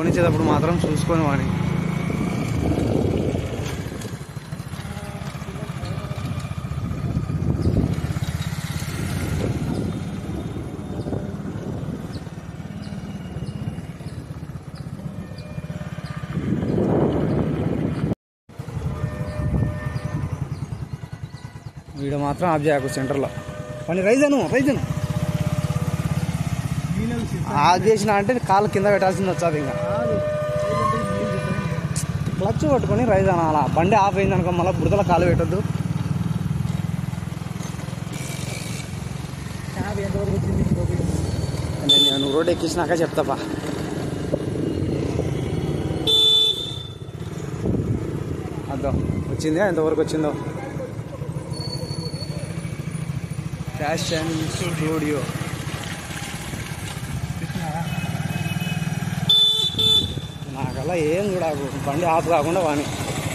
కొనిచ్చేటప్పుడు మాత్రం చూసుకొని వాడి వీడు మాత్రం ఆఫ్ చేయకు సెంటర్లో కానీ రైజను రైజను ఆఫ్ చేసిన అంటే కాలు కింద పెట్టాల్సింది వచ్చాది ఇంకా క్లచ్ పట్టుకొని రైజ్ అనాల బండి ఆఫ్ అయింది అనుకో మళ్ళీ బురదలో కాలు పెట్టద్దు నేను రోడ్ ఎక్కించినాక చెప్తాపా అదో వచ్చిందా ఎంతవరకు వచ్చిందో ఫ్యాషన్ స్టూడియో నాకల్లా ఏం చూడకు బండి ఆఫ్ కాకుండా వాణి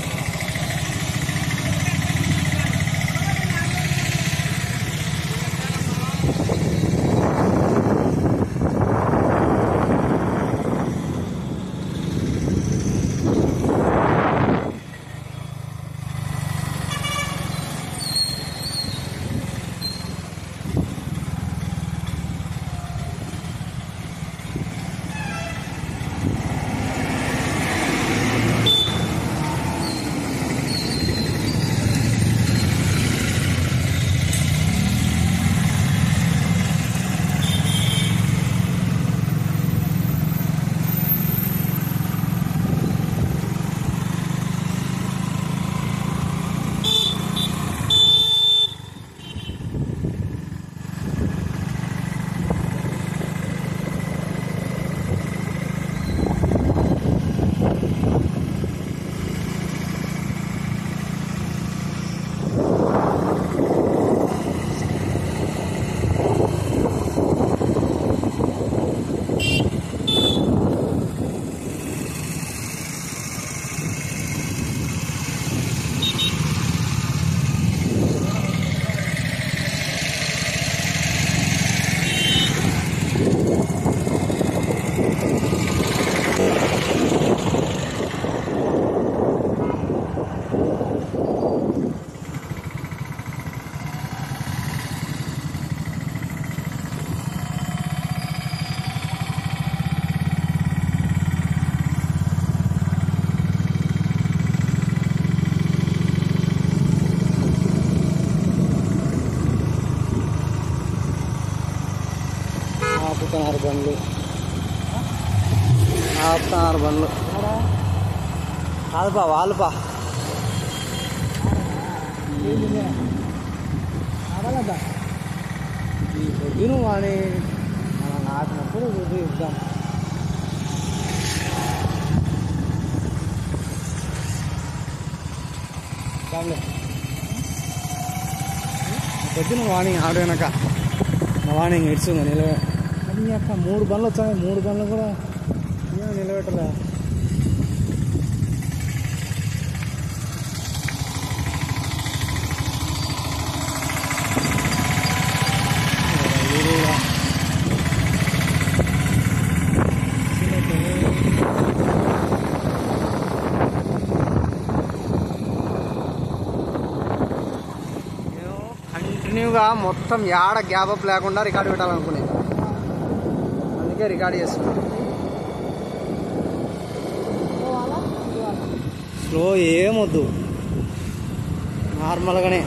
ఆపుతున్నారు బండ్లు ఆపుతున్నారు బండ్లు కాదుపా వాళ్ళుపా ఈ పొద్దును వాణి మనం నాటినప్పుడు ఇది ఇద్దాం చాలే పొద్దున వాణి ఆడు వెనక మా వాణి ఇంక ఇడుచుంది నిలవ అది అక్క మూడు బండ్లు వచ్చాయి మూడు బండ్లు కూడా ఏమో నిలబెట్టలే వీడు కూడా. నేను కంటిన్యూగా మొత్తం యాడ గ్యాప్ అప్ లేకుండా రికార్డు పెట్టాలనుకునేది అందుకే రికార్డ్ చేస్తున్నాను స్లో ఏమొద్దు నార్మల్గానే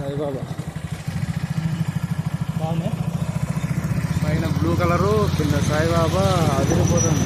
సాయిబాబా బాగుంది పైన బ్లూ కలరు కింద సాయిబాబా అదిరిపోతుంది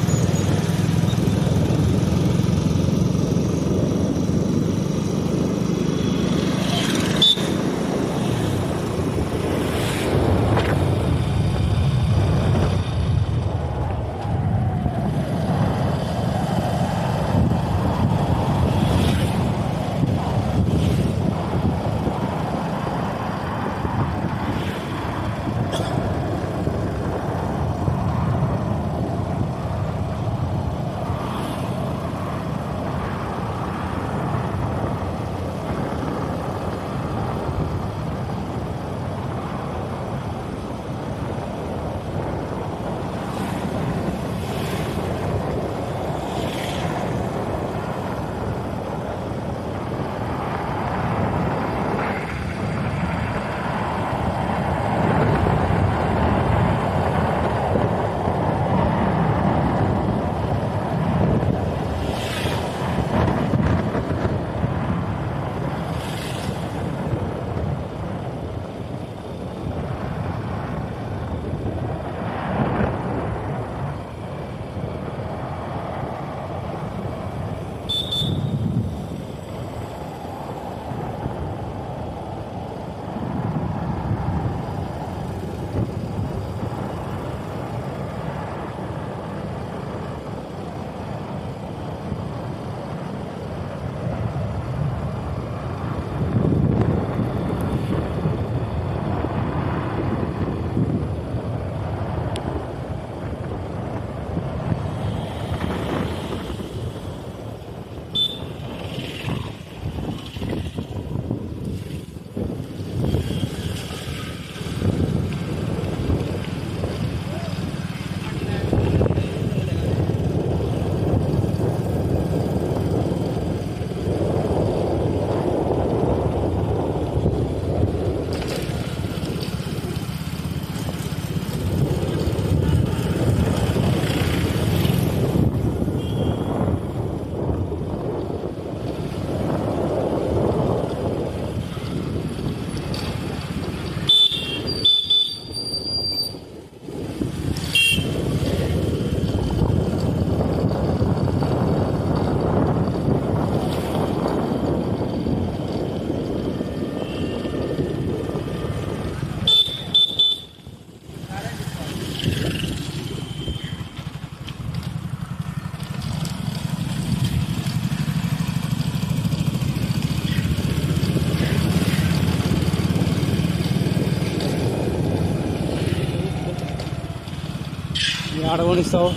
ఆడగొనిస్తావు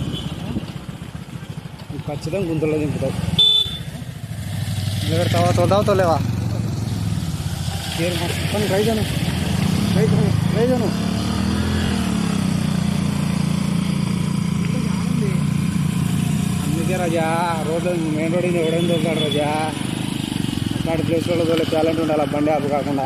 నువ్వు ఖచ్చితంగా గుంతలో దింపుతావు నిలబెడతావా తోదావు తోలేవా పని ట్రై చేయను ట్రై చేయను ట్రై చేయను అందుకే రాజా రోడ్డు మెయిన్ రోడ్ ఎవడైనా తోలుతాడు రాజా అట్లాంటి ప్లేస్లలో తోలే టాలెంట్ ఉండాలి ఆ బండి ఆపు కాకుండా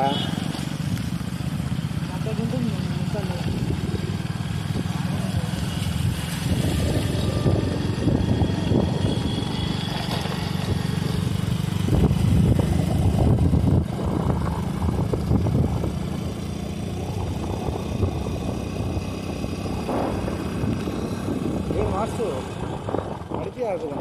ఏం మార్చు నడిపి ఆగుదా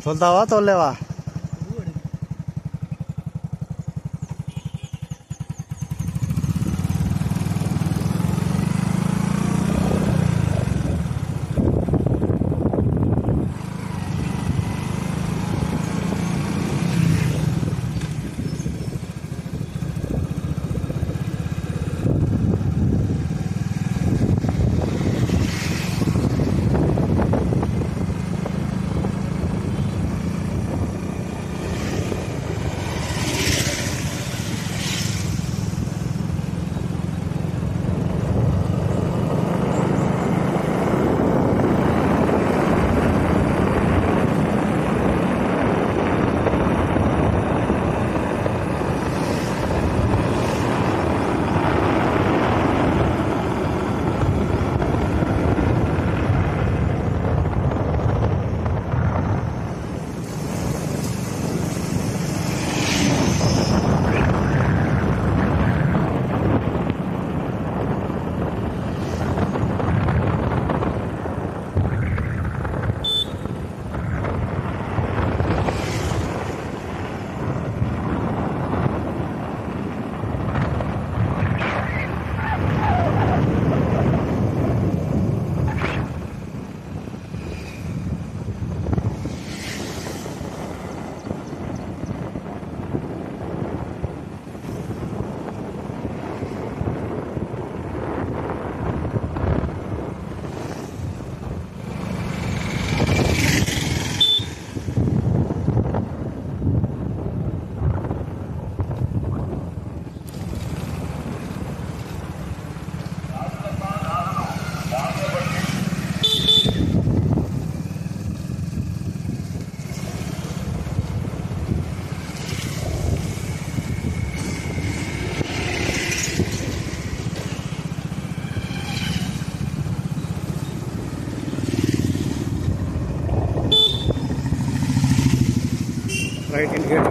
తోలుతావా తోలేవా రైట్ ఇండికేటర్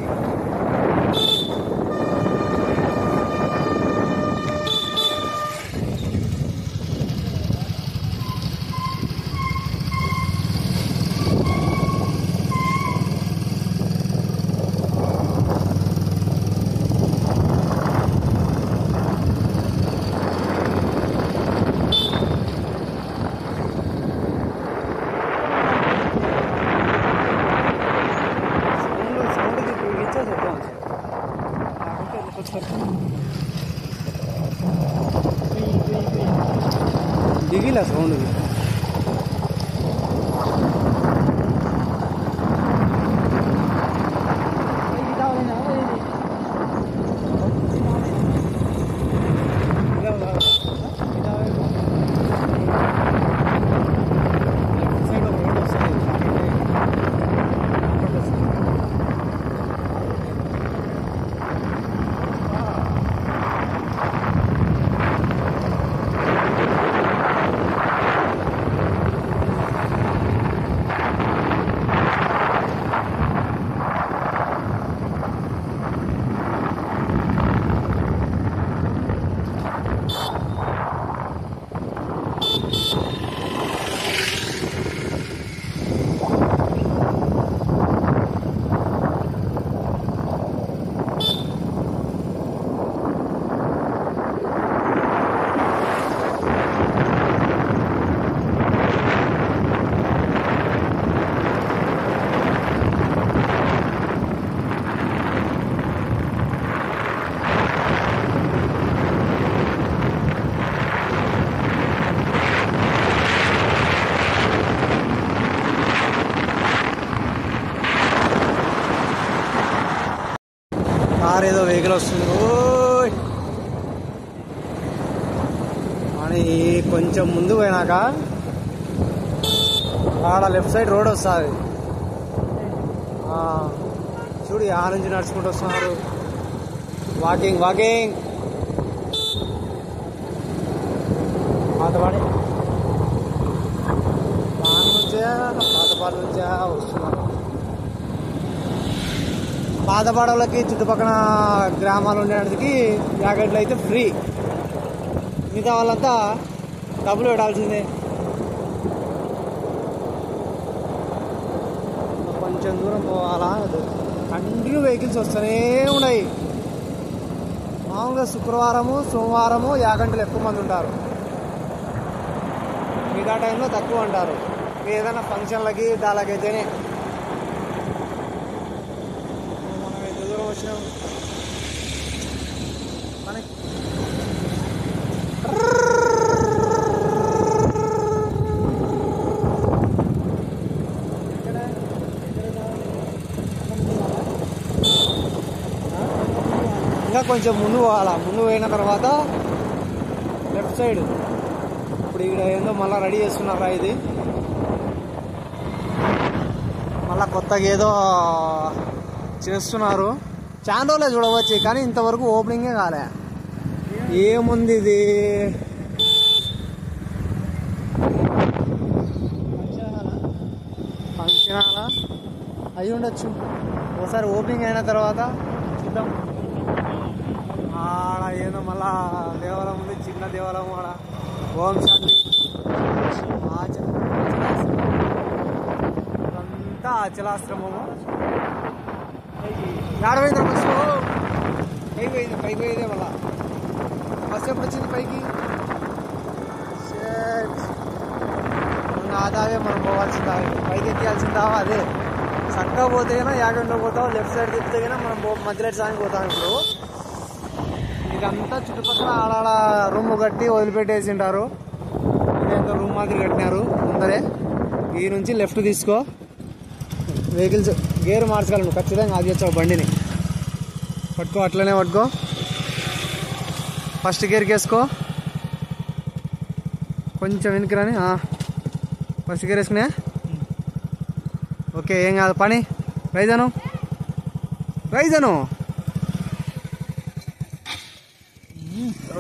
దిగిలా సౌండ్ కార్ ఏదో వెహికల్ వస్తుంది ఓయ్ అని కొంచెం ముందు పోయినాక ఆడ లెఫ్ట్ సైడ్ రోడ్ వస్తుంది చూడు ఆ నుంచి నడుచుకుంటూ వస్తున్నారు వాకింగ్ వాకింగ్ పాతపాడి దాని నుంచే పాతపాడి నుంచే వస్తున్నారు పాతపాడ వాళ్ళకి చుట్టుపక్కల గ్రామాలు ఉండడానికి జాకెట్లు అయితే ఫ్రీ మిగతా వాళ్ళంతా డబ్బులు పెట్టాల్సిందే కొంచెం కొంచెం దూరం పోవాలా కంటిన్యూ వెహికల్స్ వస్తూనే ఉన్నాయి మామూలుగా శుక్రవారము సోమవారము యాగంటలు ఎక్కువ మంది ఉంటారు మిగతా టైంలో తక్కువ అంటారు ఏదైనా ఫంక్షన్లకి దానికైతేనే మనం ఎంత దూరం వచ్చినాం మనకి ఎక్కడ? ఎక్కడ కావాలి? ఆ? ఇంకా కొంచెం ముందు పోవాలా ముందు పోయిన తర్వాత లెఫ్ట్ సైడ్ ఇప్పుడు ఇక్కడ ఏందో మళ్ళీ రెడీ చేస్తున్నారా ఇది మళ్ళా కొత్తగా ఏదో చేస్తున్నారు చాలా రోజులే చూడవచ్చు కానీ ఇంతవరకు ఓపెనింగే కాలే ఏముంది ఇది ఫంక్షన్ హాలా అయి ఉండొచ్చు ఒకసారి ఓపెనింగ్ అయిన తర్వాత చూద్దాం ఆడ ఏదో మళ్ళా దేవాలయం ఉంది చిన్న దేవాలయం ఆడ ఓం శాంతి ఆచ- ఇదంతా అచలాశ్రమము ఏడవైంది బస్సు పైకి పోయింది పైకి పోయేదే మళ్ళా బస్సు ఎప్పుడు వచ్చింది పైకి Shit. ఇంకా ఆదావే మనం పోవాల్సిందా పైకి ఎక్కాల్సిందా అదే చక్కగా పోతేనా యాగంలో పోతాం లెఫ్ట్ సైడ్ తిప్పితే కన్నా మనం పో- మధ్యలో సాంగ్ పోతాం ఇప్పుడు ఇదంతా చుట్టుపక్కల ఆడాడ రూమ్ కట్టి వదిలిపెట్టేసి ఉంటారు ఇదేంతో రూమ్ మాదిరి కట్టినారు ముందరే ఈ నుంచి లెఫ్ట్ తీసుకో వెహికల్స్ గేర్ మార్చగలను ఖచ్చితంగా అది వచ్చావు బండిని పట్టుకో అట్లనే పట్టుకో ఫస్ట్ గేర్కి వేసుకో కొంచెం వెనక్కి రాని ఆ. ఫస్ట్ గేర్ వేసుకునే ఓకే ఏం కాదు పని రైజను రైజను ఓ.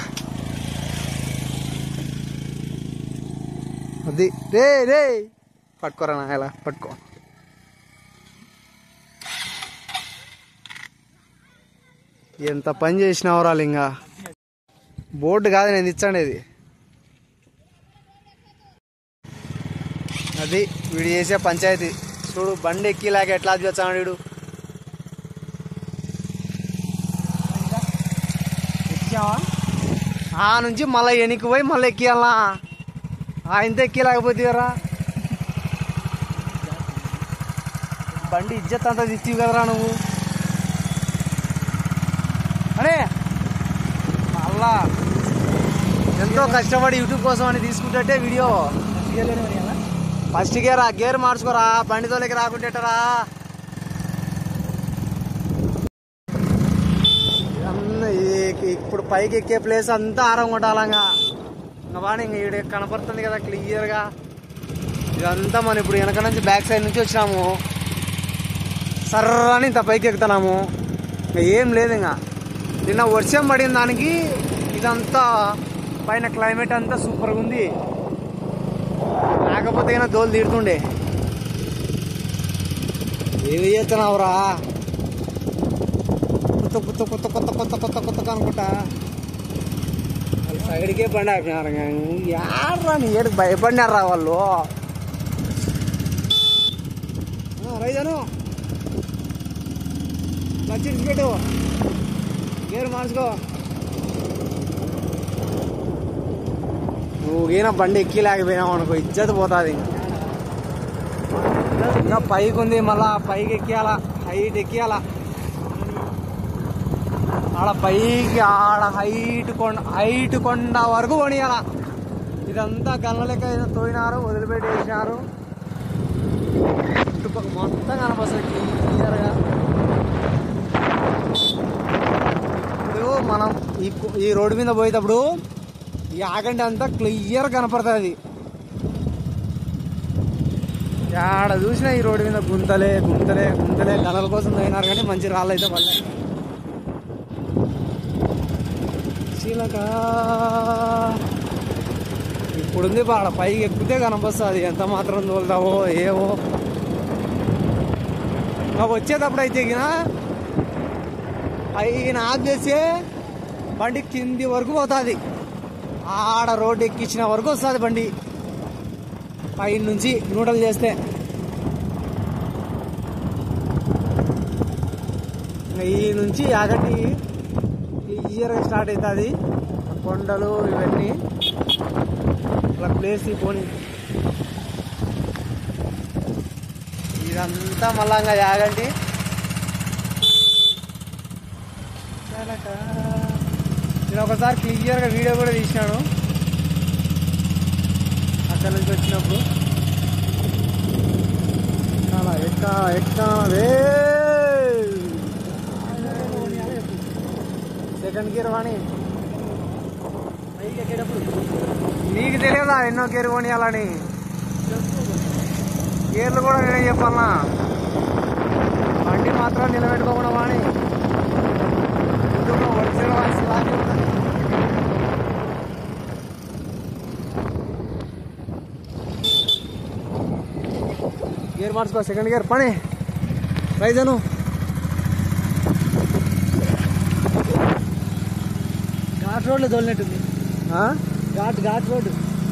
అది రే రే పట్టుకోరా నా ఇలా పట్టుకో ఎంత పని చేసినావురా లింగా బోర్డు కాదు నేను ఇచ్చండి ఇది అది వీడు చేసే పంచాయతీ చూడు బండి ఎక్కిలాక ఎట్లా వచ్చాడు వీడు ఆ నుంచి మళ్ళీ వెనక్కి పోయి మళ్ళీ ఎక్కియాలా ఆయనతో ఎక్కిలాకపోతేరా బండి ఇజ్జత్ అంతా తెచ్చివు కదరా నువ్వు అరే మళ్ళా ఎంతో కష్టపడి యూట్యూబ్ కోసం అని తీసుకుంటే వీడియో ఫస్ట్ గేర్ గేర్ మార్చుకోరా బండితోలకి రాకుంటేటరా ఇదన్నీ ఈ- ఇప్పుడు పైకి ఎక్కే ప్లేస్ అంతా ఆరం కొట్టాలంగా ఇంకా బాగా ఇంక ఈడ కనపడుతుంది కదా క్లియర్గా ఇదంతా మనం ఇప్పుడు వెనక నుంచి బ్యాక్ సైడ్ నుంచి వచ్చినాము సర్రని ఇంత పైకి ఎక్కుతున్నాము ఇంకా ఏం లేదు ఇంకా నిన్న వర్షం పడిన దానికి ఇదంతా పైన క్లైమేట్ అంతా సూపర్గా ఉంది లేకపోతే అయినా దోలు తీరుతుండే ఏమి చేస్తున్నావురా కొత్త కొత్త కొత్త కొత్త కొత్త కొత్త కొత్త అనుకుంటా వాళ్ళు సైడ్కే బండి ఆపినారు యాడ్రా నీ ఏడు భయపడినారా వాళ్ళు ఆ, రైజాను లచ్చి పెట్టు గేర్ మార్చుకో నువ్వు ఈయన బండి ఎక్కి లేకపోయినావు అనుకో ఇజ్జత్ పోతుంది ఇంకా పైకి ఉంది మళ్ళా పైకి ఎక్కియాలా హైట్ ఎక్కియాలా ఆడ పైకి ఆడ హైట్ కొండ హైట్ కొండ వరకు కొనియాల ఇదంతా గల్ల లెక్క ఏదో తోయినారు వదిలిపెట్టేసినారు చుట్టుపక్కల మొత్తం కనపస్తుంది క్లియర్గా ఇప్పుడు మనం ఈ కు- ఈ రోడ్డు మీద పోయేటప్పుడు ఈ ఆగండి అంతా క్లియర్ కనపడుతుంది ఆడ చూసినా ఈ రోడ్డు మీద గుంతలే గుంతలే గుంతలే గనల కోసం అయినారు కానీ మంచి రాళ్ళు అయితే పడలే శ్రీలంక ఇప్పుడుంది బాడ పైకి ఎక్కితే కనపస్తుంది ఎంత మాత్రం తోలుతావో ఏవో ఇంకా వచ్చేటప్పుడు అయితే గిన పైన ఆఫ్ చేసి బండి కింది వరకు పోతుంది ఆడ రోడ్డు ఎక్కించిన వరకు వస్తుంది బండి పైన నుంచి నూటలు చేస్తే ఇంకా ఈ నుంచి యాగంటి క్లియర్గా స్టార్ట్ అవుతుంది కొండలు ఇవన్నీ అలా ప్లేస్ పోని ఇదంతా మళ్ళా ఇంకా యాగంటి నేను ఒకసారి క్లియర్గా వీడియో కూడా తీసినాను అక్కడ నుంచి వచ్చినప్పుడు చాలా ఎక్క ఎక్కావే సెకండ్ గేర్ వాణి నీకు తెలియదా ఎన్నో గేర్ కొనియాలని గేర్లు కూడా నేనే చెప్పాలనా బండి మాత్రం నిలబెట్టుకోకుండా వాణి ఎందుకు వచ్చిన వాయిస్ లాగే గేర్ మార్చుకో సెకండ్ గేర్ పని రైజను ఘాట్ రోడ్లో తోలినట్టుంది ఘాట్ ఘాట్ రోడ్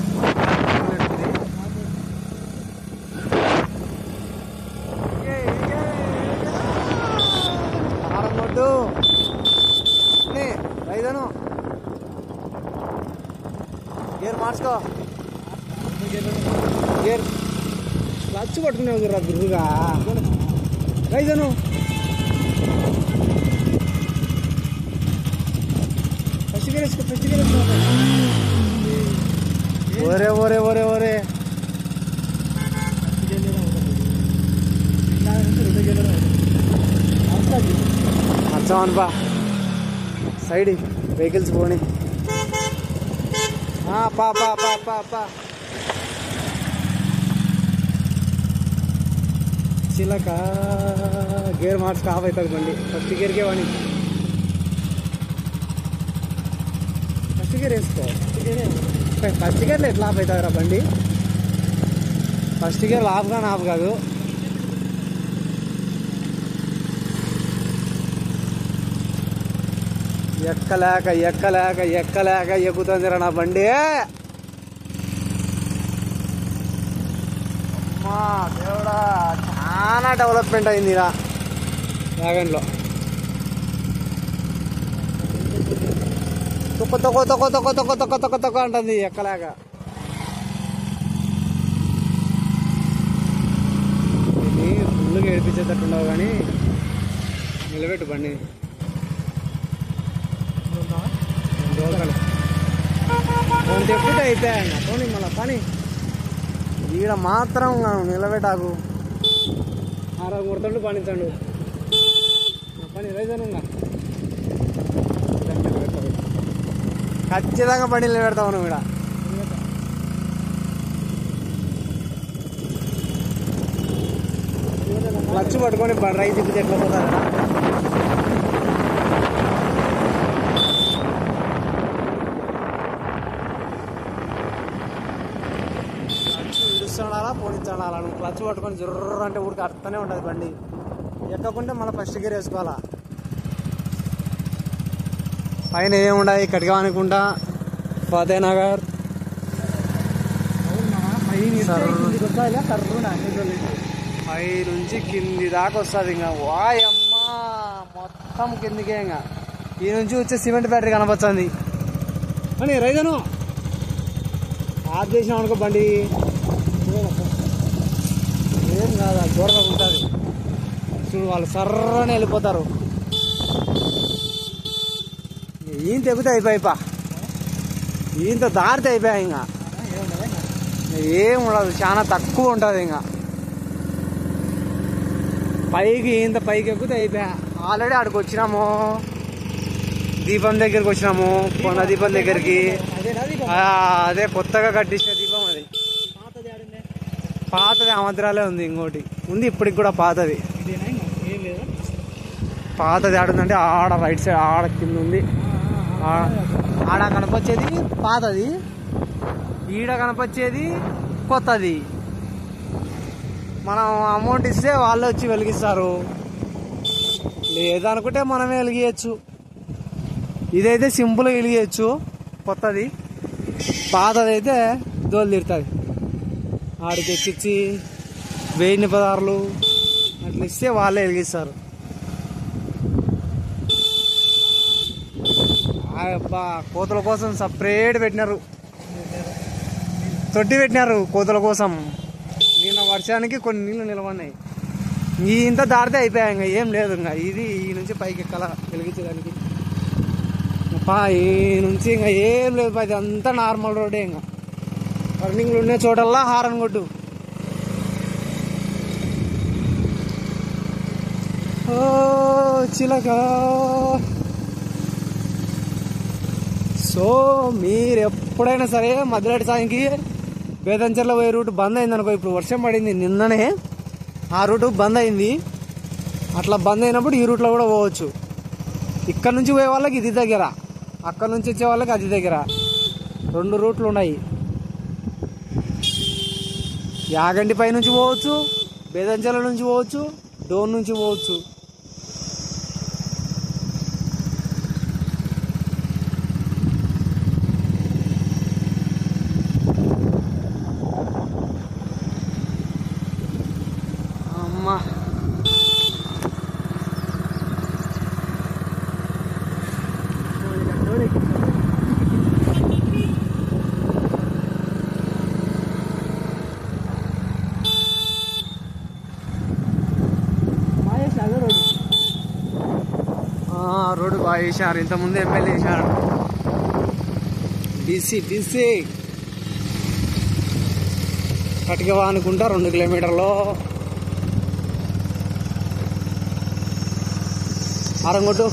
కొట్టు రైజను గేర్ మార్చుకో గేర్ క్లచ్ పట్టుకునే గుర్రా గుర్రుగా రైజను ఫస్ట్ గేర్ వేసుకో ఫస్ట్ గేర్ వేసుకో ఒరే ఒరే ఒరే ఒరే మర్చామని బా సైడ్ వెహికల్స్ పోని ఆ, పా పా పా పా పా చిలక గేర్ మార్చుకు ఆఫ్ అవుతుంది బండి ఫస్ట్ గేర్కే వాణి ఫస్ట్ గేర్ వేసుకో ఫస్ట్ గేర్లో ఎట్లా ఆఫ్ అవుతుంది రా బండి ఫస్ట్ గేర్ ఆఫ్ కానీ ఆఫ్ కాదు ఎక్కలేక ఎక్కలేక ఎక్కలేక ఎక్కుతుంది రా నా బండి అమ్మా దేవుడా చాలా డెవలప్మెంట్ అయింది ఇలా వ్యాగన్లో తొక్క తొక్క తొక్క తొక్క తొక్క తొక్క తొక్క తొక్క అంటుంది ఎక్కలేక ఇది ఫుల్గా ఏడిపించేటట్టుండవు కానీ నిలబెట్టు బండి రెండు రోజులు ఫోన్ చెప్పుకుంటే అయిపోయా ఇంకా పోనీ మళ్ళీ పని ఈడ మాత్రం నిలబెట్టాకు ఆరో ముడతండు పనించండు నా పని రైజనుగా ఖచ్చితంగా బండి నిలబెడతావు నువ్వు ఈడ క్లచ్ పట్టుకొని బ- రైతు తిప్పితే ఎట్లా పోతారా క్లచ్ ఇడుస్తాడాలా పోనిచ్చాడాలా నువ్వు క్లచ్ పట్టుకొని జుర్ర అంటే ఊరికి అర్థనే ఉంటుంది బండి ఎక్కకుంటే మళ్ళీ ఫస్ట్ గేర్ వేసుకోవాలా పైన ఏముండయి కటిగా ఫతేనగర్ పై నుంచి కింది దాకా వస్తుంది ఇంకా వాయమ్మా మొత్తం కిందికే ఇంకా ఈ నుంచి వచ్చే సిమెంట్ బ్యాటరీ కనపచ్చింది అని రైదను ఆఫ్ చేసినాం అనుకో బండి ఏం కాదు అది దూరంగా ఉంటుంది చూడు వాళ్ళు సర్రని వెళ్ళిపోతారు ఈయన తెగితే అయిపోయిపా ఈయంత దారితే అయిపోయా ఇంకా ఏం ఉండదు చాలా తక్కువ ఉంటుంది ఇంకా పైకి ఇంత పైకి ఎక్కితే అయిపోయా ఆల్రెడీ ఆడికి వచ్చినాము దీపం దగ్గరికి వచ్చినాము కొండ దీపం దగ్గరికి ఆ, అదే కొత్తగా కట్టించిన దీపం అది పాతది ఆమద్రాలే ఉంది ఇంకోటి ఉంది ఇప్పటికి కూడా పాతది పాతది ఆడుందంటే ఆడ రైట్ సైడ్ ఆడ కింద ఉంది ఆ- ఆడ కనపచ్చేది పాతది ఈడ కనపచ్చేది కొత్తది మనం అమౌంట్ ఇస్తే వాళ్ళు వచ్చి వెలిగిస్తారు లేదనుకుంటే మనమే వెలిగించచ్చు ఇదైతే సింపుల్గా వెలిగించచ్చు కొత్తది పాతదైతే దోలు తిరుతుంది ఆడికి ఎక్కించి వెయ్యి పదార్లు అట్లా ఇస్తే వాళ్ళే వెలిగిస్తారు అబ్బా కోతుల కోసం సపరేట్ పెట్టినారు తొట్టి పెట్టినారు కోతుల కోసం నిన్న వర్షానికి కొన్ని నీళ్లు నిలవన్నాయి ఈ ఇంత దాడితే అయిపోయాయి ఇంకా ఏం లేదు ఇంకా ఇది ఈ నుంచి పైకి ఎక్కాల వెలిగించడానికి పా ఈ నుంచి ఇంకా ఏం లేదు పా, ఇది అంతా నార్మల్ రోడే ఇంకా టర్నింగ్లు ఉండే చోటల్లా హారన్ కొట్టు ఓ చిలక సో మీరు ఎప్పుడైనా సరే మధ్యలాటి సాయంకి బేదంచెర్ల పోయే రూట్ బంద్ అయింది అనుకో ఇప్పుడు వర్షం పడింది నిన్ననే ఆ రూట్ బంద్ అయింది అట్లా బంద్ అయినప్పుడు ఈ రూట్లో కూడా పోవచ్చు ఇక్కడ నుంచి పోయే వాళ్ళకి ఇది దగ్గర అక్కడ నుంచి వచ్చే వాళ్ళకి అది దగ్గర రెండు రూట్లు ఉన్నాయి యాగంటి పై నుంచి పోవచ్చు బేదంచెల నుంచి పోవచ్చు డోన్ నుంచి పోవచ్చు అమ్మా మహేష్ అదే రోడ్డు ఆ, రోడ్డు బాగా వేసారు ఇంతకుముందు ఎమ్మెల్యే వేసాడు డిసి డిసి కటికవా అనుకుంటా రెండు కిలోమీటర్లు ఆరంగొట్టు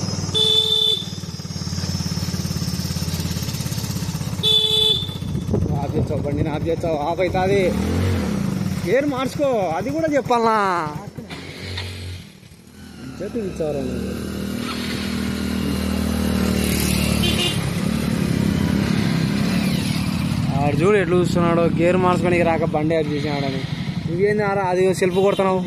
ఆఫ్ చేస్తావు బండి ఆఫ్ చేస్తావు ఆఫ్ అవుతుంది గేర్ మార్చుకో అది కూడా చెప్పాలనా చెప్పి ఇచ్చారు ఆడు చూడు ఎట్లా చూస్తున్నాడు గేర్ మార్చుకొని రాక బండి అది చూసినాడని నువ్వేంది ఆరా అది సెల్ఫ్ కొడుతున్నావు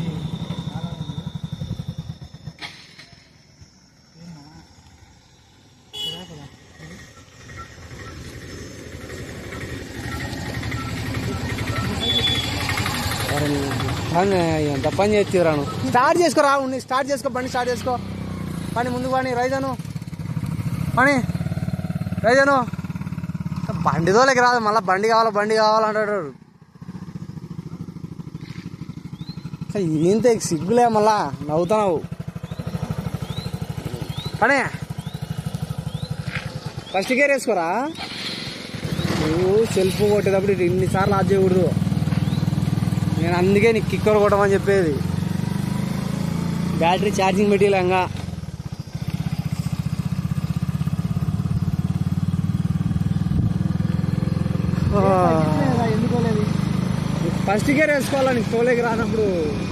అరే నీ పని ఎంత పని చేస్తాను స్టార్ట్ చేసుకో రా ఉండి స్టార్ట్ చేసుకో బండి స్టార్ట్ చేసుకో పని ముందు పని రైజాను పని రైజాను బండి తోలకి రాదు మళ్ళీ బండి కావాలి బండి కావాలంటాడు ఇంత సిగ్గులే మళ్ళా నవ్వుతున్నావు పని ఫస్ట్ గేర్ వేసుకోరా నువ్వు సెల్ఫ్ కొట్టేటప్పుడు ఇటు ఇన్నిసార్లు ఆఫ్ చేయకూడదు నేను అందుకే నీకు కిక్కర్ కొట్టమని చెప్పేది బ్యాటరీ ఛార్జింగ్ పెట్టిలంగా ఎందుకో లేదు ఫస్ట్ గేర్ వేసుకోవాలా నీకు తోలేకి రానప్పుడు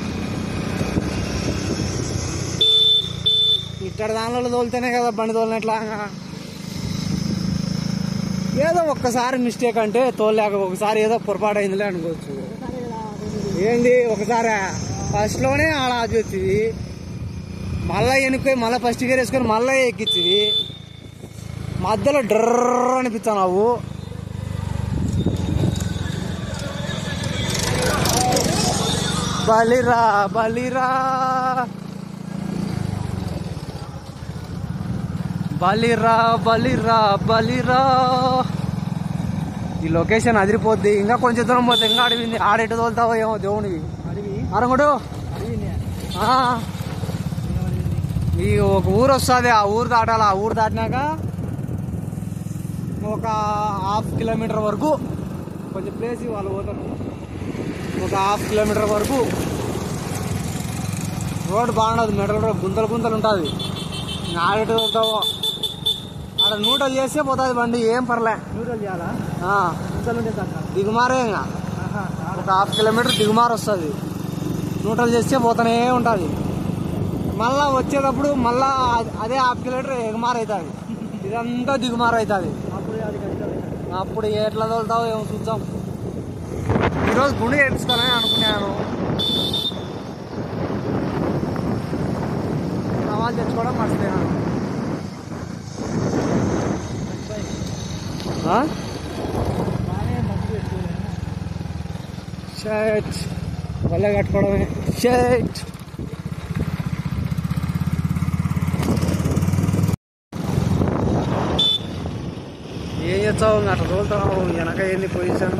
ఇక్కడ దానిలో తోలితేనే కదా బండి తోలినట్లా ఏదో ఒక్కసారి మిస్టేక్ అంటే తోలేక ఒకసారి ఏదో పొరపాటు అయిందిలే అనుకోవచ్చు ఏంది ఒకసారి ఫస్ట్లోనే ఆడ ఆజు వచ్చింది మళ్ళా వెనుక్కి మళ్ళీ ఫస్ట్ గేర్ వేసుకొని మళ్ళీ ఎక్కించింది మధ్యలో డ్రర్ అనిపిస్తున్నావు బలిరా బలిరా బలిరా బలిరా బలిరా ఈ లొకేషన్ అదిరిపోద్ది ఇంకా కొంచెం దూరం పోతే ఇంకా అడిగింది ఆడెటు తోలుతావో ఏమో దేవునికి అడివి అరంగుడు అడివినే ఆ. ఈ ఒక ఊరు వస్తుంది ఆ ఊరు దాటాలి ఆ ఊరు దాటినాక ఒక హాఫ్ కిలోమీటర్ వరకు కొంచెం ప్లేస్ వాళ్ళు పోతారు ఒక హాఫ్ కిలోమీటర్ వరకు రోడ్ బాగుండదు మెడల్ రోడ్ గుంతలు గుంతలు ఉంటుంది ఆడేటు వెళ్తావో ఆడ నూటలు చేస్తే పోతుంది బండి ఏం పర్లే న్యూట్రల్ చేయాలా ఆ, న్యూట్రల్ ఉంటే తగ్గ దిగుమారే ఇంకా ఒక హాఫ్ కిలోమీటర్ దిగుమారు వస్తుంది నూటలు చేస్తే పోతూనే ఉంటుంది మళ్ళా వచ్చేటప్పుడు మళ్ళా అ- అదే హాఫ్ కిలోమీటర్ ఎగుమారు అవుతుంది ఇదంతా దిగుమారు అవుతుంది అప్పుడు అది కష్టం అప్పుడు ఎట్లా తోలుతావు ఏమో చూద్దాం ఈరోజు గుండె చేయించుకోవాలని అనుకున్నాను సవాల్ తెచ్చుకోవడం మర్చిపోయాను ఆ? బాగానే మంచి పెట్టుకోలేదు షర్ట్ వల్ల కట్టుకోవడమే షర్ట్ చేస్తావు ఇంకా అట్లా తోలుతున్నావు వెనక ఏంది పొజిషన్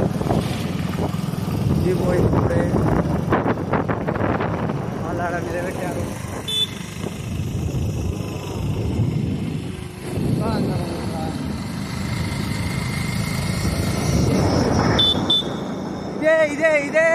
ఇది పోయింది వాళ్ళు ఆడ నిలబెట్టారు ఇదే ఇదే ఇదే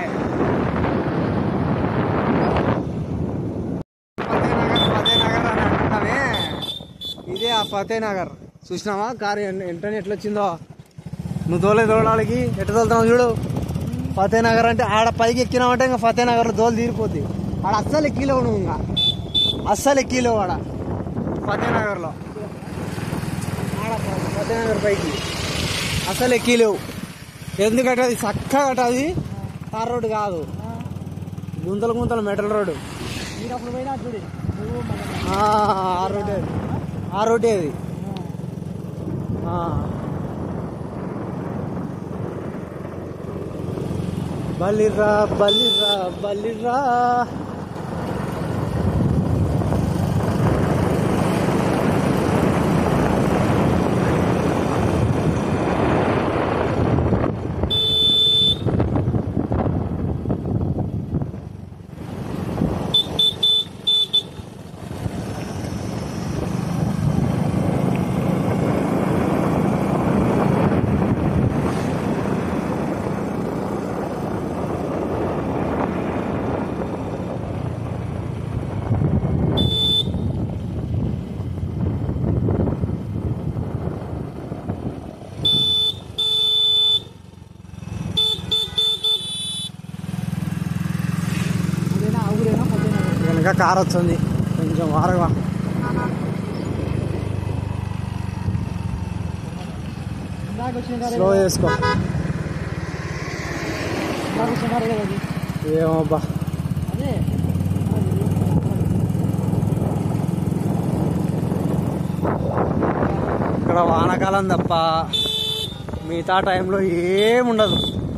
ఫతేనగర్ ఫతేనగర్ అని అంటున్నామే ఇదే ఆ ఫతేనగర్ చూసినావా కారు వెంటనే ఎట్లా వచ్చిందో నువ్వు తోలే తోలడానికి ఎట్లా తోలుతున్నావు చూడు ఫతేనగర్ అంటే ఆడ పైకి ఎక్కినావంటే ఇంకా ఫతేనగర్లో తోలు తీరిపోద్ది ఆడ అస్సలు ఎక్కిలేవు నువ్వు ఇంకా అస్సలు ఎక్కిలేవు ఆడ ఫతేనగర్లో ఆడ ఫతేనగర్ పైకి అసలు ఎక్కిలేవు ఎందుకంటే అది చక్కగా అట అది తార్ రోడ్డు కాదు గుంతలు గుంతలు మెటల్ రోడ్డు మీరు అప్పుడు పోయినా చూడు నువ్వు మన ఆ ఆ రోడ్డే అది. ఆ రోడ్డే అది ఆ. బలిరా బలిరా బలిరా అదేనా ఆ ఊరేనా పద్దెనా వెనక కార్ వచ్చింది కొంచెం వారగా ఇందాక వచ్చిన కారే స్లో చేసుకో ఇందాక వచ్చిన కారే కదా అది ఏమబ్బా అదే ఇక్కడ వానాకాలం తప్ప మిగతా టైంలో ఏముండదు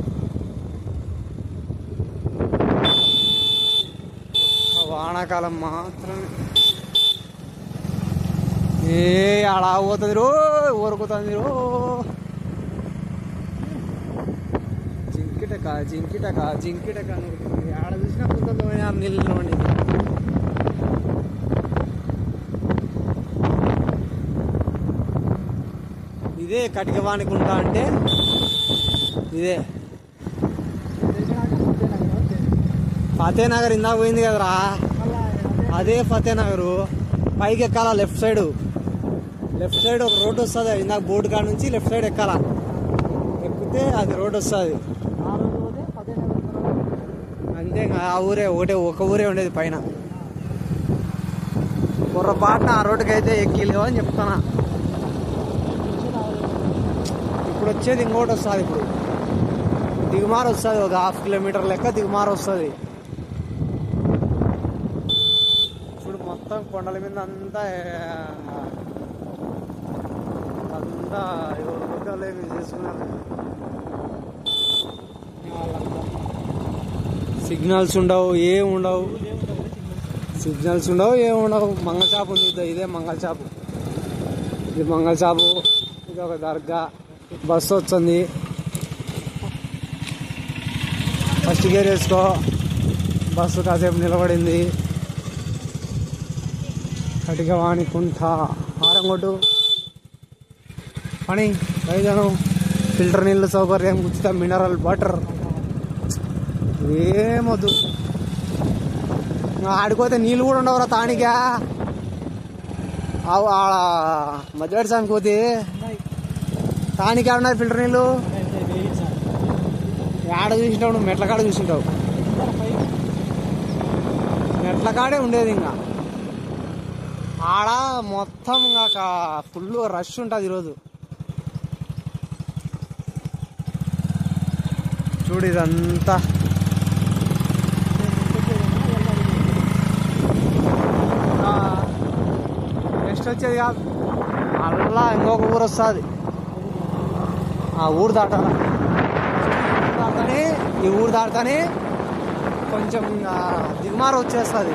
ఒక్క వానాకాలం మాత్రమే ఏ అలా పోతుంది రో ఊరుకుతుంది రో జింకిటక జింకిటక జింకిటక అని ఉరుకుతుంది. ఆడ చూసినా కొంత నీళ్ళు ఇదే కటికవాణి కుంట అంటే ఇదే తెలిసినాక పద్దెనా కదా ఫతేనగర్ ఇందాక పోయింది కదరా మళ్ళా అదే అదే ఫతేనగర్ పైకి ఎక్కాలా లెఫ్ట్ సైడ్ లెఫ్ట్ సైడ్ ఒక రోడ్ వస్తుంది ఇందాక బోర్డు కాడ నుంచి లెఫ్ట్ సైడ్ ఎక్కాలా ఎక్కితే అది రోడ్ వస్తుంది ఆ రోజు పోతే పద్దెనా అంతే ఇంకా ఆ ఊరే ఒకటే ఒక ఊరే ఉండేది పైన పొరపాటున ఆ రోడ్డుకి అయితే ఎక్కిలేవు అని చెప్తానా ఇప్పుడు వచ్చేది ఇంకోటి వస్తుంది ఇప్పుడు దిగుమారు వస్తుంది ఒక హాఫ్ కిలోమీటర్ లెక్క దిగుమారు వస్తుంది ఇప్పుడు మొత్తం కొండల మీద అంతా ఆ, అంతా ఎవరు గుడ్డలు ఏమి చేసుకున్నారు సిగ్నల్స్ ఉండవు ఏం ఉండవు సిగ్నల్స్ ఉండవు ఏం ఉండవు మంగళ షాప్ ఉంది ఇదో ఇదే మంగళ షాపు ఇది మంగళ షాపు ఇది ఒక దర్గా బస్సు వచ్చింది ఫస్ట్ గేర్ వేసుకో బస్సు కాసేపు నిలబడింది కటిక వాణికుంఠ హారం కొట్టు పని రైజను ఫిల్టర్ నీళ్ళు సౌకర్యం ఉచిత మినరల్ వాటర్ ఏమొద్దు ఇంకా ఆడిపోతే నీళ్ళు కూడా ఉండవురా తానికా ఆవు- ఆడ మధ్యవాడి స్వామికి పోతే తానికి ఉన్నాయి ఫిల్టర్ నీళ్ళు ఆడ చూసింటావు నువ్వు మెట్ల కాడ చూసింటావు మెట్ల కాడే ఉండేది ఇంకా ఆడ మొత్తం ఇంకా ఫుల్ రష్ ఉంటుంది ఈరోజు చూడు ఇదంతా నెక్స్ట్ వచ్చేది కాదు మళ్ళా ఇంకొక ఊరు వస్తుంది ఆ ఊరు దాటాల దాటానే ఈ ఊరు దాటానే కొంచెం ఇంకా దిగుమారు వచ్చేస్తుంది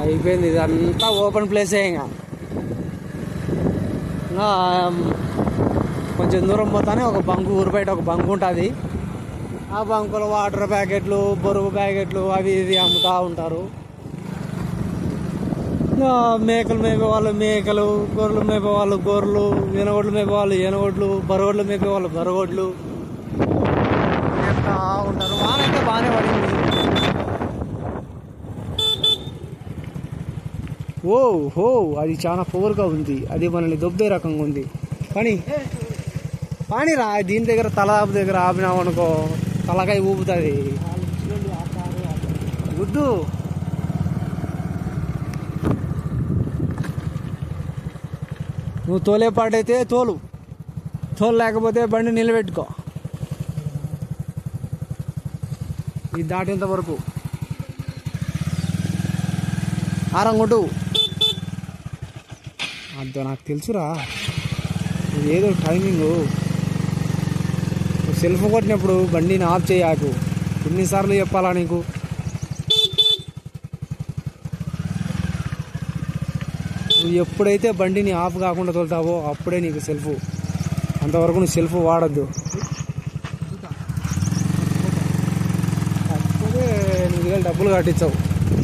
అయిపోయింది ఇదంతా ఓపెన్ ప్లేసే ఇంకా ఇంకా కొంచెం దూరం పోతానే ఒక బంకు ఊరు బయట ఒక బంకు ఉంటుంది ఆ బంకులో వాటర్ ప్యాకెట్లు బొరుగు ప్యాకెట్లు అవి ఇవి అమ్ముతూ ఉంటారు ఇంకా మేకలు మేపేవాళ్ళు మేకలు గొర్రెలు మేపేవాళ్ళు గొర్రెలు ఎనగొడ్లు మేపేవాళ్ళు ఎనగొడ్లు బరగొడ్లు మేపేవాళ్ళు బరగొడ్లు మేపుతా ఉంటారు వానైతే బాగానే పడింది ఓ హో అది చాలా పవర్గా ఉంది అది మనల్ని దొబ్బే రకంగా ఉంది కానీ కానీ రా దీని దగ్గర తల దగ్గర ఆపినామనుకో తలకాయ ఊపుతుంది గుద్దు నువ్వు తోలే పాటైతే తోలు తోలు లేకపోతే బండి నిలబెట్టుకో ఇది దాటేంత వరకు ఆరం కొట్టు అదో నాకు తెలుసురా ఇది ఏదో టైమింగ్ సెల్ఫ్ కొట్టినప్పుడు బండిని ఆఫ్ చేయకు ఎన్నిసార్లు చెప్పాలా నీకు నువ్వు ఎప్పుడైతే బండిని ఆఫ్ కాకుండా తోలుతావో అప్పుడే నీకు సెల్ఫ్ అంతవరకు నువ్వు సెల్ఫ్ వాడద్దు కాకపోతే నీకు వేలు డబ్బులు కట్టించావు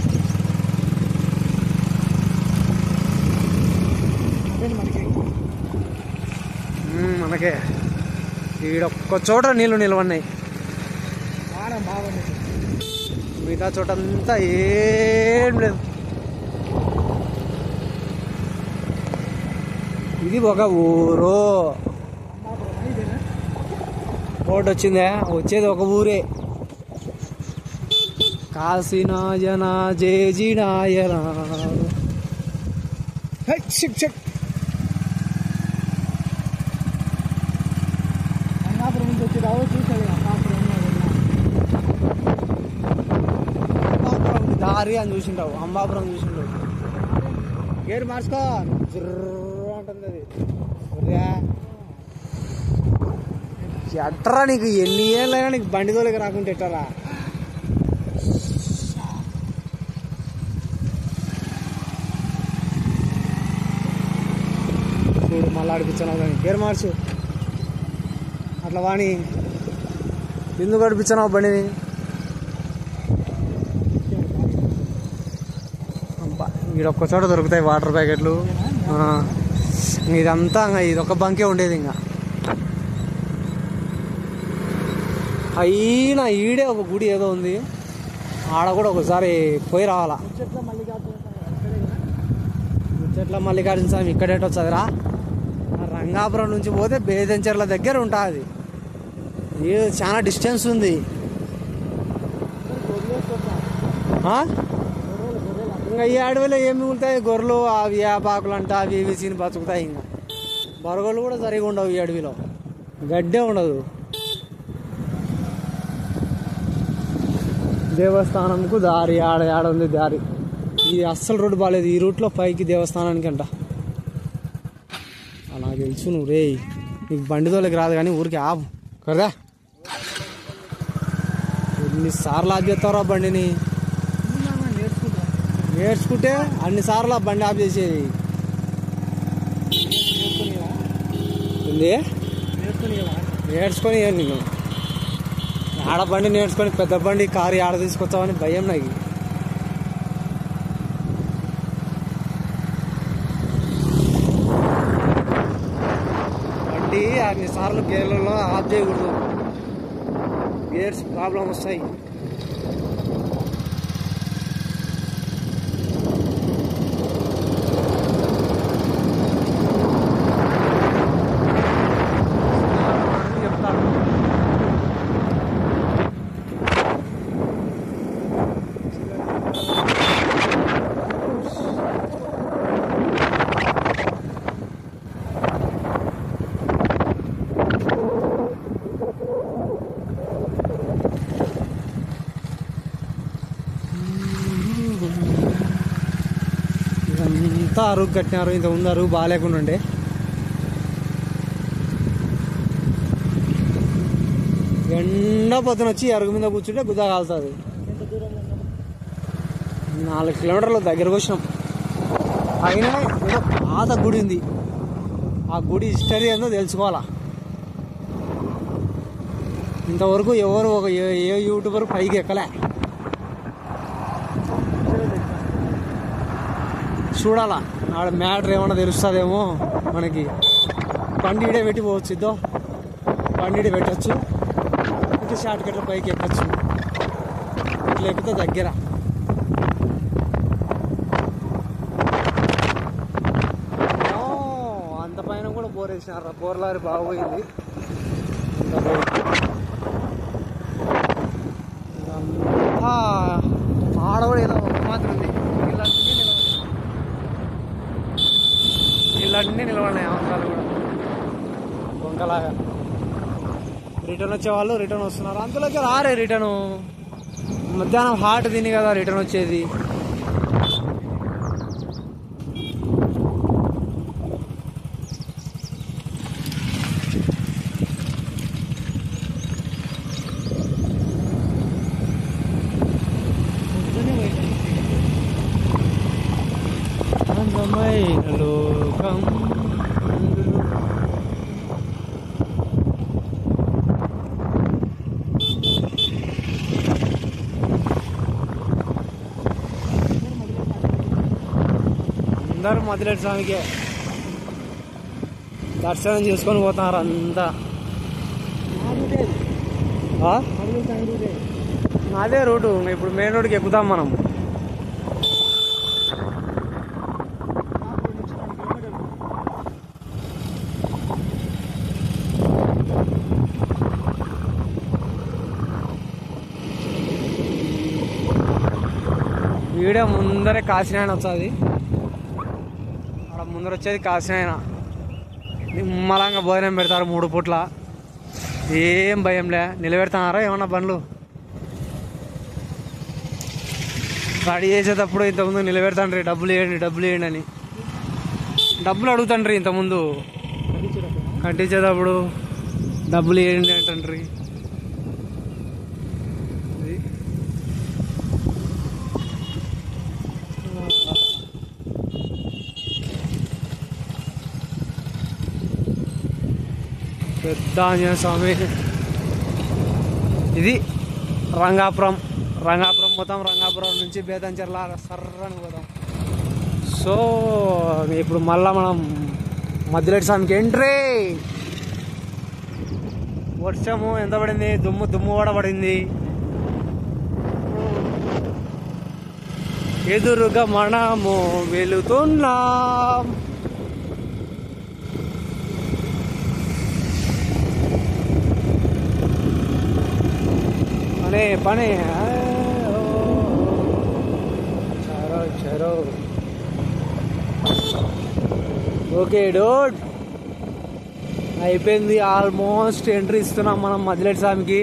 మ్మ్, మనకే ఈడొక్క చోట నీళ్ళు నిలవన్నాయి వారం బాగుంది మిగతా చోట అంతా ఏం లేదు ఇది ఒక ఊరు అమ్మాపురం ఇదేనా ఓటు వచ్చిందే వచ్చేది ఒక ఊరే కాశీనాయన జేజినాయన హై, షిక్, షిక్. అమ్మాపురం నుంచి వచ్చి రావు చూసాడు అమ్మాపురం అంబాపురం దారి అని చూసింటావు అంబాపురం చూసింటావు గేర్ మార్చుకో జుర్రు అంటుంది అది ఒర్రా. ఎట్రా నీకు ఎన్ని ఏళ్ళైనా నీకు బండి తోలికి రాకుంటే ఎట్టరా చూడు మళ్ళీ ఆడిపించాను కానీ గేర్ మార్చు అట్లా వాణి ఎందుకు ఆడిపించాను బండిని అబ్బా, ఈడొక్క చోట దొరుకుతాయి వాటర్ ప్యాకెట్లు ఆ, ఇదంతా ఇంకా ఇది ఒక బంకే ఉండేది ఇంకా అయినా ఈడే ఒక గుడి ఏదో ఉంది ఆడ కూడా ఒకసారి పోయి రావాలా చెట్ల మల్లికార్జున స్వామి అక్కడే కదా ముచ్చట్ల మల్లికార్జున స్వామి ఇక్కడేట వచ్చదిరా ఆ రంగాపురం నుంచి పోతే బేదంచెర్ల దగ్గర ఉంటుంది ఇది చాలా డిస్టెన్స్ ఉంది ఆ? ఇంకా ఈ అడవిలో ఏమి మిగులుతాయి గొర్రెలు అవి వేపాకులు అంట అవి ఇవి తిని బతుకుతాయి ఇంకా బరగోళ్ళు కూడా సరిగా ఉండవు ఈ అడవిలో గడ్డే ఉండదు దేవస్థానంకు దారి ఆడ ఆడ ఉంది దారి ఇది అస్సలు రోడ్డు బాగాలేదు ఈ రూట్లో పైకి దేవస్థానానికి అంట అలా తెలుసు నువ్వు రే నీకు బండి తోలకి రాదు కానీ ఊరికి ఆపు కదా ఎన్నిసార్లు ఆఫ్ చేస్తారా బండిని నేర్చుకుంటా నేర్చుకుంటే అన్నిసార్లు ఆ బండి ఆఫ్ చేసేది నేర్చుకునేవా ఉంది నేర్చుకునేవా నేర్చుకొని ఇయ్యను నేను ఆడ బండి నేర్చుకొని పెద్ద బండి కారు ఆడ తీసుకొచ్చావని భయం నాకు బండి అన్నిసార్లు గేర్లలో ఆఫ్ చేయకూడదు గేర్స్ ప్రాబ్లం వస్తాయి చెప్తాను ఇదంతా అరుగు కట్టినారు ఇంత ముందు అరుగు బాగాలేకుండా ఉండే ఎండ పొద్దున వచ్చి అరుగు మీద కూర్చుంటే గుద్ద కాలుతుంది ఎంత దూరంలో ఉన్నాం నాలుగు కిలోమీటర్లు దగ్గరకు వచ్చినాం పైన ఏదో పాత గుడి ఉంది ఆ గుడి హిస్టరీ ఏందో తెలుసుకోవాలా ఇంతవరకు ఎవరు ఒక ఏ ఏ యూట్యూబర్ పైకి ఎక్కలే చూడాలా ఆడ మ్యాటర్ ఏమన్నా తెలుస్తుందేమో మనకి బండి ఈడే పెట్టి పోవచ్చు ఇద్దో బండి ఈడే పెట్టచ్చు ఇటు షార్ట్ కట్ల పైకి ఎక్కచ్చు ఇట్లా ఎక్కితే దగ్గర ఓ, అంత పైన కూడా బోర్ వేసినారు బోర్ లారీ బాగోయింది అంత పోయింది. ఇదంతా ఆడ కూడా ఏదో ఒక మాత్రం ఉంది ఇళ్ళన్నీ నిలబడి ఇళ్ళన్నీ నిలబడినాయి అవసరాలు కూడా బొంకలాగా రిటర్న్ వచ్చే వాళ్ళు రిటర్న్ వస్తున్నారు అంతలోకి రారే రిటర్న్ మధ్యాహ్నం హాట్ తిని కదా రిటర్న్ వచ్చేది అందమైన లోకం అందులో అందరూ మదిలేటి స్వామికే దర్శనం చేసుకొని పోతున్నారు అంతా ఆ? అదే రూటు ఇప్పుడు మెయిన్ రోడ్కి ఎక్కుతాం మనం వీడియో ముందరే కాసినాయన వచ్చేది అక్కడ ముందర వచ్చేది కాసినాయన నిమ్మలంగా భోజనం పెడతారు మూడు పూట్ల ఏం భయంలే నిలబెడతానారా ఏమన్నా బండ్లు రెడీ చేసేటప్పుడు ఇంతకుముందు నిలబెడతాండ్రి డబ్బులు ఇవ్వండి డబ్బులు ఇవ్వండి అని డబ్బులు అడుగుతాండ్రి ఇంతకుముందు కట్టించేటప్పుడు డబ్బులు ఇవ్వండి అంటాండ్రి ఇది. పెద్ద ఆంజనేయ స్వామి ఇది రంగాపురం రంగాపురం పోతాం రంగాపురం నుంచి బేతంచెర్ల సర్రని పోతాం సో ఇప్పుడు మళ్ళా మనం మధ్యలేటి స్వామికి ఎంట్రీ వర్షము ఎంత పడింది దుమ్ము దుమ్ము కూడా పడింది ఎదురుగా మనము వెళుతున్నాం పనే పనే చరో చరో ఓకే డోడ్ అయిపోయింది ఆల్మోస్ట్ ఎంట్రీ ఇస్తున్నాం మనం మదిలేటి స్వామికి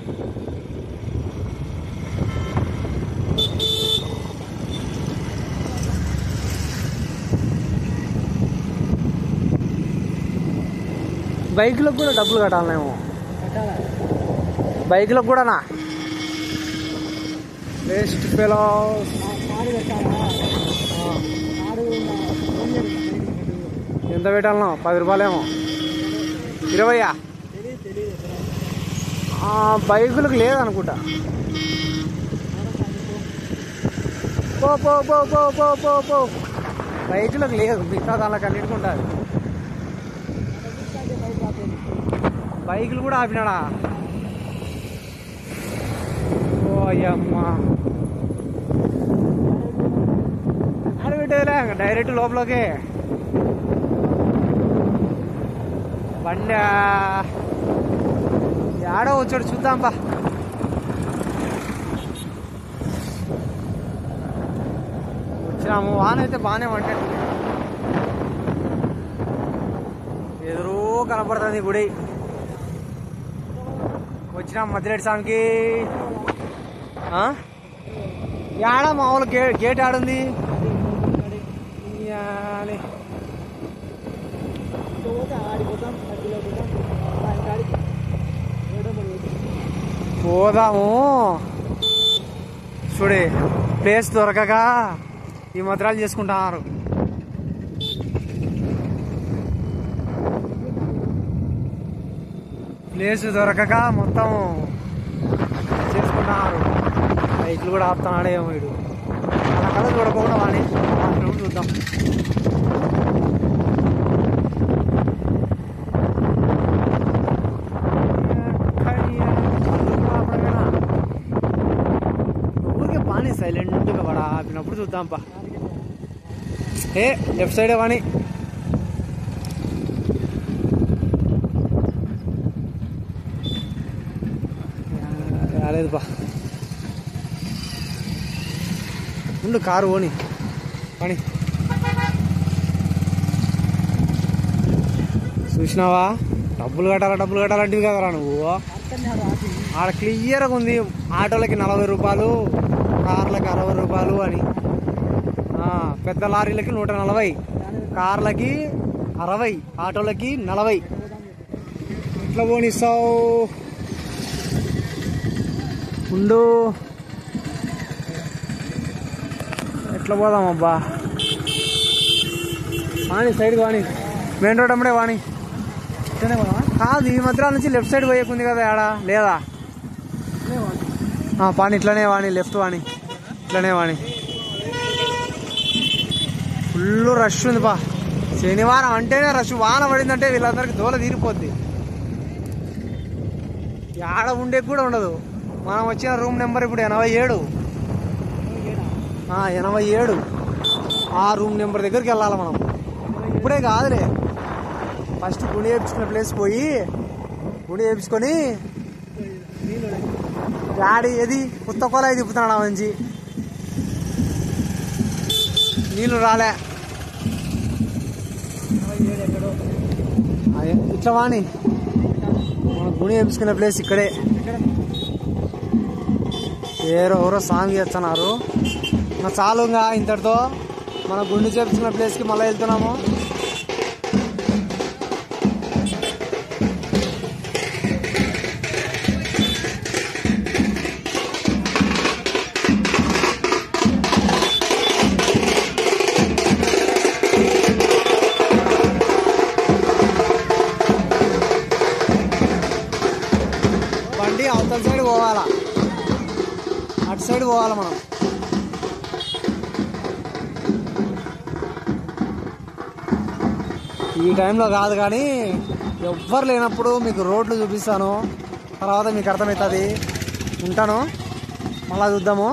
బైక్లకు కూడా డబ్బులు కట్టాలేమో బైక్లకు కూడానా వేస్ట్ ఫెలోస్ ఎంత పెట్టాలనో పది రూపాయలేమో ఇరవయా ఆ, బైకులకు లేదనుకుంటా పో పో పో పో పో పో పో బైకులకు లేదు మిగతా దానికి అన్నిటికీ ఉంటుంది బైకులు కూడా ఆపినాడా ఓ అయ్యమ్మా ఆడబెట్టేదిలే డైరెక్ట్ లోపలికి బండి ఆడో వచ్చాడు చూద్దాం బా వచ్చినాము వాన అయితే బాగానే పడ్డాడు ఎదురు కనపడుతుంది గుడి వచ్చినాం మధ్యలేటి స్వామికి ఆ? యాడ మామూలు గే గేట్ ఆడుంది యాని. పోదాము చూడే ప్లేస్ దొరకక ఈ మద్రాలు చేసుకుంటున్నారు ప్లేస్ దొరకక మొత్తం చేసుకుంటున్నారు బైక్లు కూడా ఆపుతున్నాడేమో వీడు అలా కళ చూడకుండా వాణి ఆపినప్పుడు చూద్దాం ఊరికే పాని సైలెంట్గా పడా ఆపినప్పుడు చూద్దాం పా ఏ లెఫ్ట్ సైడే వాణి రాలేదు పా ఉండు కారు ఓని పని చూసినావా డబ్బులు కట్టాలా డబ్బులు కట్టాలంటివి కదరా నువ్వు ఆడ క్లియర్గా ఉంది ఆటోలకి నలభై రూపాయలు కార్లకి అరవై రూపాయలు అని ఆ, పెద్ద లారీలకి నూట నలభై కార్లకి అరవై ఆటోలకి నలభై ఎట్లా పోనిస్తావు ఉండు ఎట్లా పోదాం అబ్బా Vani side Vani main road అమ్మడే వాణి కాదు ఈ మధ్య నుంచి లెఫ్ట్ సైడ్ పోయేకుంది కదా ఆడ లేదా ఆ, పాని ఇట్లనే వాణి లెఫ్ట్ వాణి ఇట్లనే వాణి ఫుల్ రష్ ఉంది బా శనివారం అంటేనే రష్ వాన పడిందంటే వీళ్ళందరికీ దూల తీరిపోద్ది ఆడ ఉండే కూడా ఉండదు మనం వచ్చిన రూమ్ నెంబర్ ఇప్పుడు ఎనభై ఏడు ఆ, ఎనభై ఏడు ఆ రూమ్ నెంబర్ దగ్గరికి వెళ్ళాలి మనం ఇప్పుడే కాదులే ఫస్ట్ గుడి వేపించుకున్న ప్లేస్ పోయి గుడి వేపించుకొని డాడీ ఏది కొత్త కొల తిప్పుతున్నాడు ఆ మంచి నీళ్ళు రాలే అదే, ఇట్లా వాణి మన గుడి వేపించుకునే ప్లేస్ ఇక్కడే ఏరో ఎవరో సాంగ్ చేస్తున్నారు ఇంకా చాలు ఇంకా ఇంతటితో మన గుండు చేపించుకున్న ప్లేస్కి మళ్ళీ వెళ్తున్నాము బండి అవతల సైడ్ పోవాలా అటు సైడ్ పోవాలి మనం ఈ టైంలో కాదు కానీ ఎవ్వరు లేనప్పుడు మీకు రోడ్లు చూపిస్తాను తర్వాత మీకు అర్థమవుతుంది ఉంటాను మళ్ళా చూద్దాము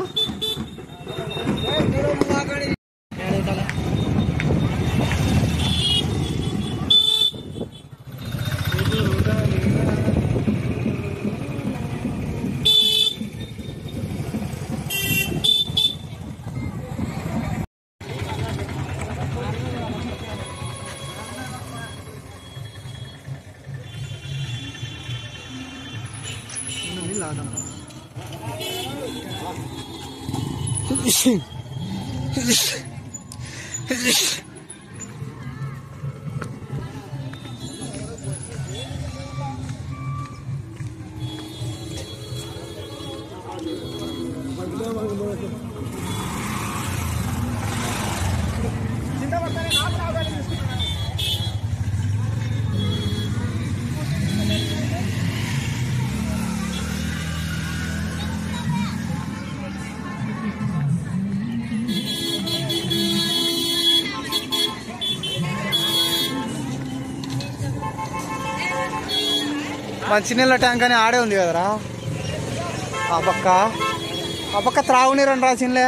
మంచినీళ్ళ ట్యాంక్ అని ఆడే ఉంది కదరా ఆ పక్క ఆ పక్క త్రాగునీరండి రాసిన్లే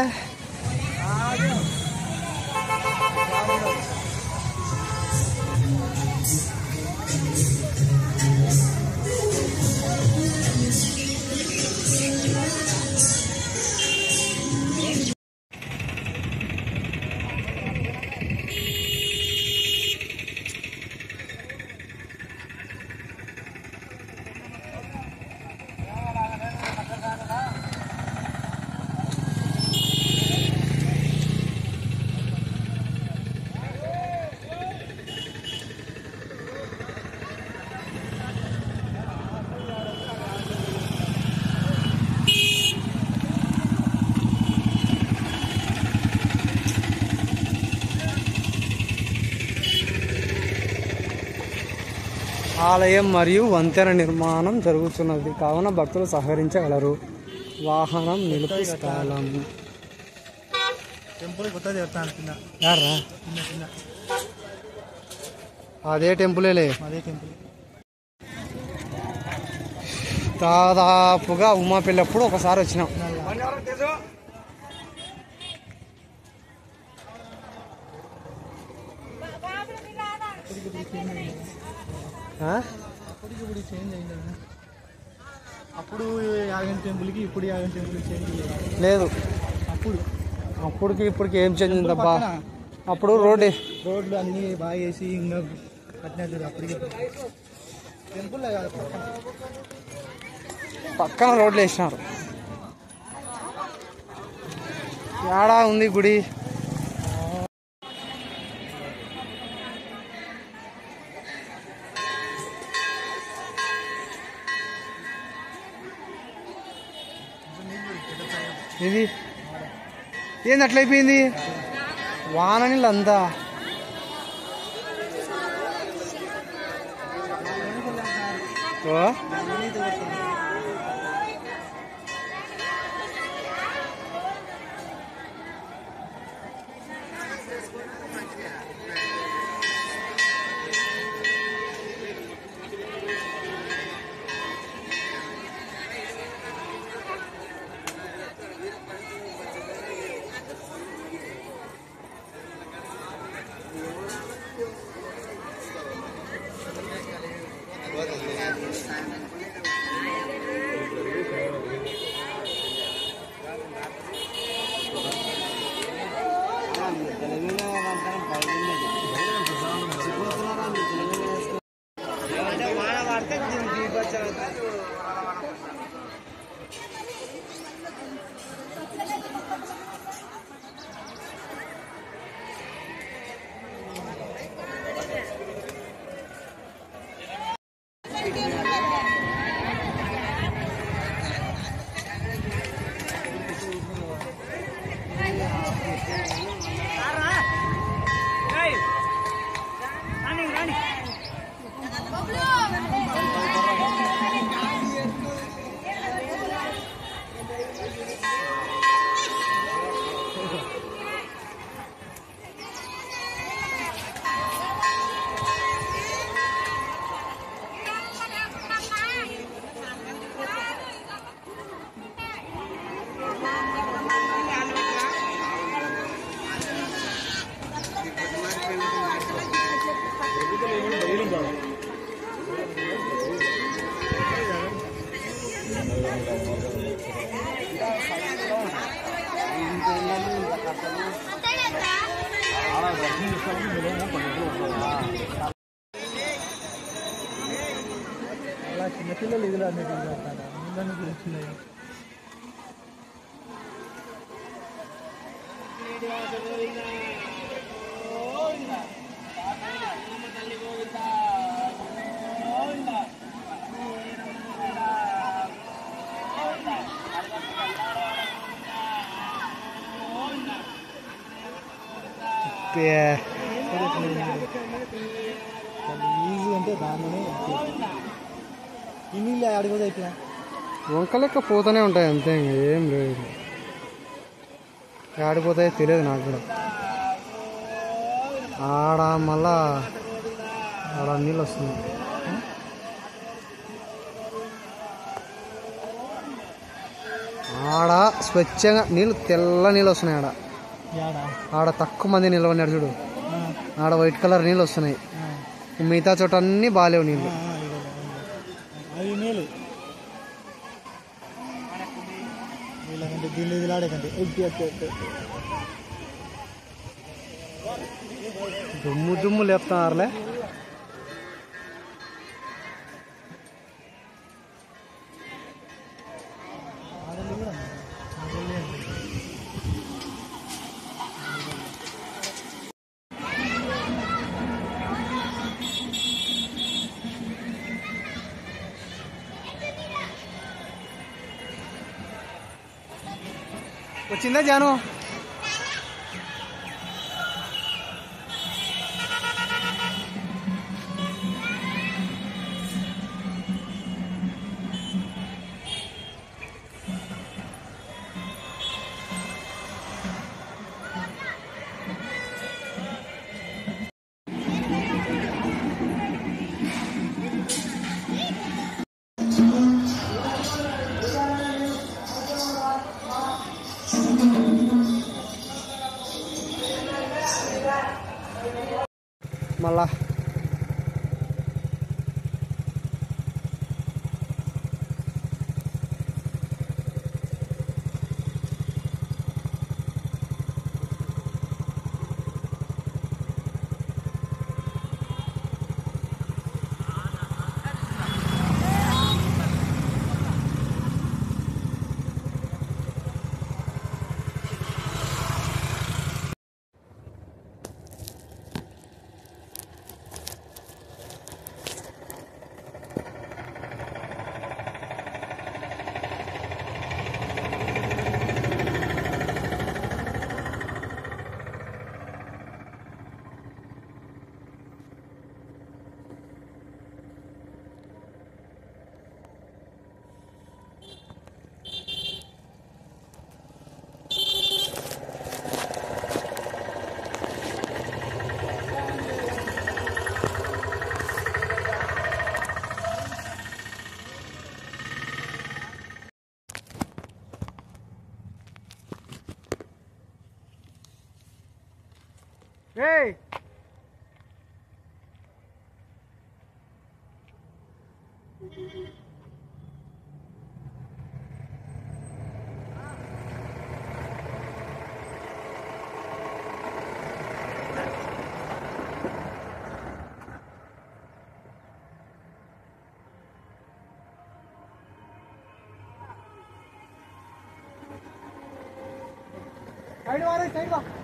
ఆలయం మరియు వంతెన నిర్మాణం జరుగుతున్నది కావున భక్తులు సహకరించగలరు వాహనం నిలుపు స్థలం టెంపుల్ కొత్తది చెప్తాను కింద యారా చిన్న చిన్న అదే టెంపులేలే అదే టెంపుల్ దాదాపుగా ఉమా పెళ్ళప్పుడు ఒకసారి వచ్చినాం ఆ? అప్పటికి ఇప్పుడు చేంజ్ అయింది కదా. అప్పుడు యాగన్ టెంపుల్కి ఇప్పుడు యాగన్ టెంపుల్ చేంజ్ అయ్యింది. లేదు అప్పుడు అప్పటికి ఇప్పటికి ఏం చెందిందబ్బా పక్కన అప్పుడు రోడ్డు రోడ్లు అన్నీ బాగా వేసి ఇంకా కట్టినట్టు అప్పటికి టెంపుల్ కాదు పక్కన పక్కన రోడ్లు వేసినారు ఏడా ఉంది గుడి ఇది ఏంది అట్లయిపోయింది వాన నీళ్ళు అంతా ఓ అలా చిన్నపిల్లలు ఇదిలో అన్నిటి ముందని గురించినాయి పే- ఈజీ అంటే దానిలోనే ఈ నీళ్ళు అడిగోదు అయిపోయా వంక లెక్క పోతూనే ఉంటాయి అంతే ఇంక ఏం లేదు ఆడిపోతాయో తెలియదు నాకు కూడా ఆడ మళ్ళా ఆడ నీళ్ళు వస్తున్నాయి ఆడ స్వచ్ఛంగా నీళ్ళు తెల్ల నీళ్ళు వస్తున్నాయి ఆడ యాడా ఆడ తక్కువ మంది నిలబడినాడు చూడు ఆ, ఆడ వైట్ కలర్ నీళ్ళు వస్తున్నాయి ఆ, మిగతా చోట అన్నీ బాగాలేవు నీళ్ళు ఆ, ఇదిగో, అది నీళ్ళు వీళ్ళకంటే దీన్ని ఇదిలాడే కంటే దుమ్ము దుమ్ము లేపుతున్నారులే వచ్చిందా జాను మళ్ళా ఏయ్ సైడ్ వారే సైడ్ వా